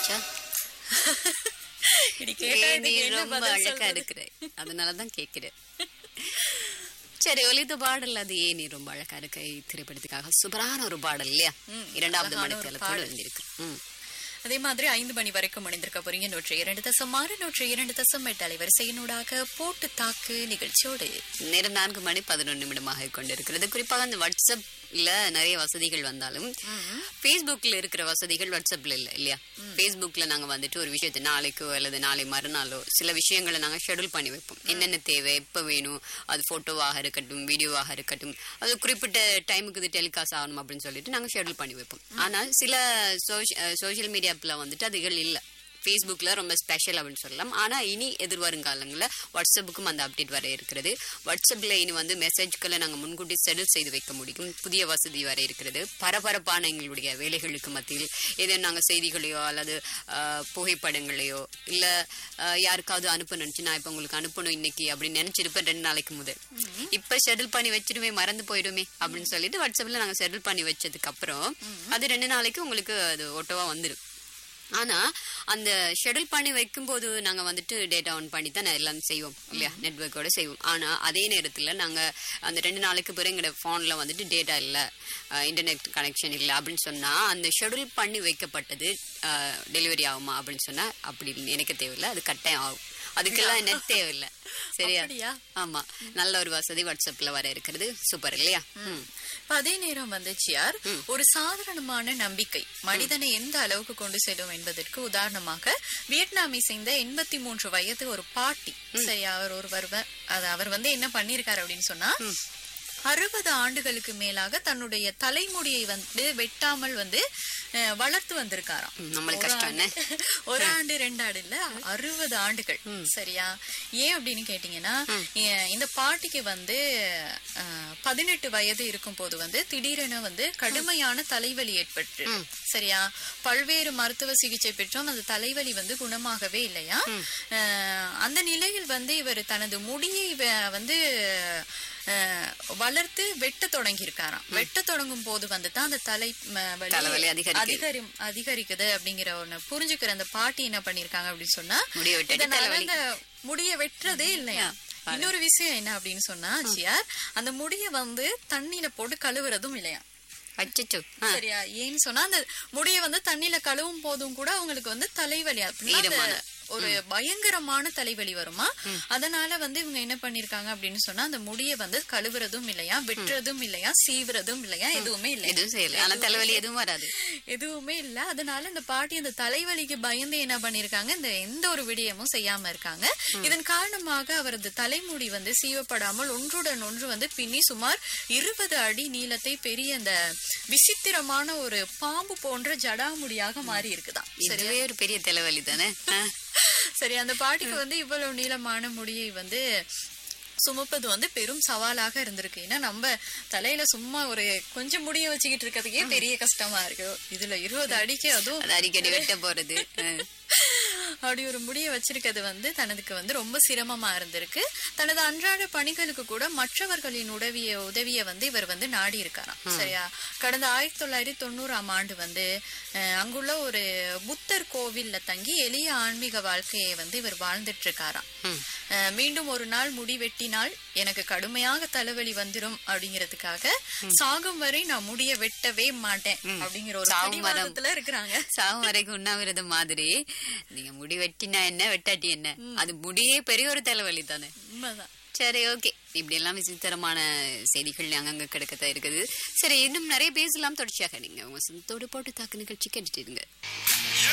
வந்துச்சா இது கேட்டா ஏய், நீ இதுக்கு என்ன ரொம்ப பதில் அழகா சொல்றது? இருக்கிற அதனாலதான் கேக்குறேன் சரி ஒலித்த பாடல் அது ஏன் நீ ரொம்ப அழகா இருக்க திரைப்படத்துக்காக சூப்பரான ஒரு பாடல் இல்லையா ம், இரண்டாவது அழகான ஒரு மணித்தளத்தோடு பாடல். வந்திருக்கு ம். அதே மாதிரி ஐந்து மணி வரைக்கும் இணைந்திருக்க போறீங்க நூற்றி இரண்டு தசம் ஆறு நூற்றி இரண்டு தசம் எட்டு அலைவரிசையினூடாக போட்டு தாக்கு நிகழ்ச்சியோடு நேரம் நான்கு மணி பதினொன்று நிமிடமாக கொண்டிருக்கிறது குறிப்பாக அந்த வாட்ஸ்அப்ல நிறைய வசதிகள் வந்தாலும் Facebookல இருக்கிற வசதிகள் வாட்ஸ்அப்ல இல்ல இல்லையா Facebookல நாங்க வந்துட்டு ஒரு விஷயத்தை நாளைக்கோ அல்லது நாளை மறுநாளோ சில விஷயங்களை நாங்க ஷெட்யூல் பண்ணி வைப்போம் என்னென்ன தேவை எப்ப வேணும் அது போட்டோவாக இருக்கட்டும் வீடியோவாக இருக்கட்டும் அது குறிப்பிட்ட டைமுக்கு இது டெலிகாஸ்ட் ஆகணும் அப்படின்னு சொல்லிட்டு நாங்க ஷெட்யூல் பண்ணி வைப்போம் ஆனா சில சோஷியல் மீடியாப்ல வந்துட்டு அதுகள் இல்ல ஃபேஸ்புக்கில் ரொம்ப ஸ்பெஷல் அப்படின்னு சொல்லலாம் ஆனால் இனி எதிர்வரும் காலங்களில் வாட்ஸ்அப்புக்கும் அந்த அப்டேட் வர இருக்கிறது வாட்ஸ்அப்பில் இனி வந்து மெசேஜ்களை நாங்கள் முன்கூட்டி செடில் செய்து வைக்க முடியும் புதிய வசதி வர இருக்கிறது பரபரப்பான எங்களுடைய வேலைகளுக்கு மத்தியில் ஏதேனும் நாங்கள் செய்திகளையோ அல்லது ஆஹ், புகைப்படங்களையோ இல்லை யாருக்காவது அனுப்ப நினச்சி நான் இப்போ உங்களுக்கு அனுப்பணும் இன்னைக்கு அப்படின்னு நினச்சிருப்பேன் ரெண்டு நாளைக்கு முதல் இப்போ ஷெடியூல் பண்ணி வச்சிருமே மறந்து போயிடுமே அப்படின்னு சொல்லிட்டு வாட்ஸ்அப்பில் நாங்கள் ஷெடியூல் பண்ணி வச்சதுக்கு அப்புறம் அது ரெண்டு நாளைக்கு உங்களுக்கு அது ஓட்டோவா வந்துடும் ஆனா அந்த ஷெட்யூல் பண்ணி வைக்கும்போது நாங்க வந்துட்டு டேட்டா ஆன் பண்ணி தான் எல்லாம் செய்வோம் இல்லையா நெட்ஒர்க்கோட செய்வோம் ஆனா அதே நேரத்துல நாங்க அந்த ரெண்டு நாளைக்கு பிறகு எங்களோட போன்ல வந்துட்டு டேட்டா இல்ல இன்டர்நெட் கனெக்ஷன் இல்ல அப்படின்னு சொன்னா அந்த ஷெட்யூல் பண்ணி வைக்கப்பட்டது டெலிவரி ஆகுமா அப்படின்னு சொன்னா அப்படி எனக்கு தேவையில்லை அது கட்டாயம் ஆகும் அதுக்கெல்லாம் நெட் தேவையில்லை சரியா அப்படியா? ஆமா நல்ல ஒரு வசதி வாட்ஸ்அப்ல வர இருக்கிறது சூப்பர் இல்லையா ம். இப்ப அதே நேரம் வந்துச்சியார் ஒரு சாதாரணமான நம்பிக்கை மனிதனை எந்த அளவுக்கு கொண்டு செல்லும் என்பதற்கு உதாரணமாக வியட்நாமை சேர்ந்த எண்பத்தி மூன்று வயது ஒரு பாட்டி சரியா அவர் ஒரு வருவ அது அவர் வந்து என்ன பண்ணிருக்காரு அப்படின்னு சொன்னா அறுபது ஆண்டுகளுக்கு மேலாக தன்னுடைய தலைமுடியை வந்து வெட்டாமல் வந்து அஹ், வளர்த்து வந்திருக்காராம் ம், நம்மளுக்கு ஒரு கஷ்டம் என்ன ஆண்டு- ஒரு ஆண்டு ரெண்டு ஆண்டு இல்ல அறுபது ஆண்டுகள் சரியா ஏன் அப்படின்னு கேட்டீங்கன்னா ஏ- இந்த பாட்டிக்கு வந்து அஹ், பதினெட்டு வயது இருக்கும் போது வந்து திடீரென வந்து கடுமையான தலைவலி ஏற்பட்டு சரியா பல்வேறு மருத்துவ சிகிச்சை பெற்றும் அந்த தலைவலி வந்து குணமாகவே இல்லையா அஹ், அந்த நிலையில் வந்து இவர் தனது முடியை வ- வந்து அஹ், வளர்த்து வெட்ட தொடங்கி இருக்காராம் வெட்ட தொடங்கும் போது வந்து தான் அந்த தலை ம, வலி தலைவலி அதிகரிக்குது. அதிகரி அதிகரிக்குது அப்படிங்கிற ஒண்ணு புரிஞ்சுக்கிற அந்த பாட்டி என்ன பண்ணிருக்காங்க அப்படின்னு சொன்னா முடிய வெட்டிட்டு இதனால தலைவலி. அந்த முடிய வெட்டுறதே இல்லையா இன்னொரு விஷயம் என்ன அப்படின்னு சொன்னா ஜியார் அந்த முடிய வந்து தண்ணியில போட்டு கழுவுறதும் இல்லையா அச்சச்சோ சரியா ஏன்னு சொன்னா அந்த முடிய வந்து தண்ணியில கழுவும் போதும் கூட அவங்களுக்கு வந்து தலைவலி அப்படின்னா அந்த ஈரமான. ஒரு பயங்கரமான தலைவலி வருமா அதனால வந்து இவங்க என்ன பண்ணிருக்காங்க அப்படின்னு சொன்னா அந்த முடிய வந்து கழுவுறதும் இல்லையா வெட்டுறதும் இல்லையா சீவுறதும் இல்லையா எதுவுமே இல்லையா எதுவும் செய்யல ஆனா தலைவலி எதுவும் வராது எதுவுமே இல்ல அதனால இந்த பாட்டி அந்த தலைவலிக்கு பயந்து என்ன பண்ணிருக்காங்க இந்த எந்த ஒரு விடயமும் செய்யாம இருக்காங்க இதன் காரணமாக அவரது தலைமுடி வந்து சீவப்படாமல் ஒன்றுடன் ஒன்று வந்து பின்னி சுமார் இருபது அடி நீளத்தை பெரிய அந்த விசித்திரமான ஒரு பாம்பு போன்ற ஜடாமுடியாக மாறி இருக்குதாம் இதுவே ஒரு பெரிய தலைவலி தானே ஆ. சரி அந்த பாட்டிக்கு வந்து இவ்வளவு நீளமான முடியை வந்து சுமப்பது வந்து பெரும் சவாலாக இருந்திருக்கு ஏன்னா நம்ம தலையில சும்மா ஒரு கொஞ்சம் முடிய வச்சுக்கிட்டு இருக்கிறதுக்கே பெரிய கஷ்டமா இருக்கு இதுல இருபது அடிக்கு அதுவும் அது அடிக்கடி வெட்ட போறது ஆ. அப்படி ஒரு முடிய வச்சிருக்கிறது வந்து தனதுக்கு வந்து ரொம்ப சிரமமா இருந்திருக்கு தனது அன்றாட பணிகளுக்கு கூட மற்றவர்களின் உதவிய உதவிய வந்து இவர் வந்து நாடி இருக்காராம் சரியா கடந்த ஆயிரத்தி தொள்ளாயிரத்தி தொண்ணூறாம் ஆண்டு வந்து அஹ், அங்குள்ள ஒரு புத்தர் கோவில்ல தங்கி எளிய ஆன்மீக வாழ்க்கையை வந்து இவர் வாழ்ந்துட்டு இருக்காராம் அஹ், மீண்டும் ஒரு நாள் முடி வெட்டினால் எனக்கு கடுமையாக தலைவலி வந்துரும் அப்படிங்கிறதுக்காக சாகும் வரை நான் முடிய வெட்டவே மாட்டேன் அப்படிங்கிற ஒரு சாகும் வரை- பிடிவாதத்துல இருக்கிறாங்க சாகும் வரைக்கும் உண்ணாவிரதம் மாதிரி நீங்க முடி வெட்டினா என்ன வெட்டாட்டி என்ன அது முடியே பெரிய ஒரு தலைவலி தானே உண்மைதான் சரி ஓகே இப்படி எல்லாம் விசித்திரமான செய்திகள் அங்கங்க கிடக்கத்தான் இருக்குது சரி இன்னும் நிறைய பேசலாம் தொடர்ச்சியாக நீங்க உங்க சொந்தத்தோடு போட்டு தாக்கு நிகழ்ச்சி கேட்டுட்டு இருங்க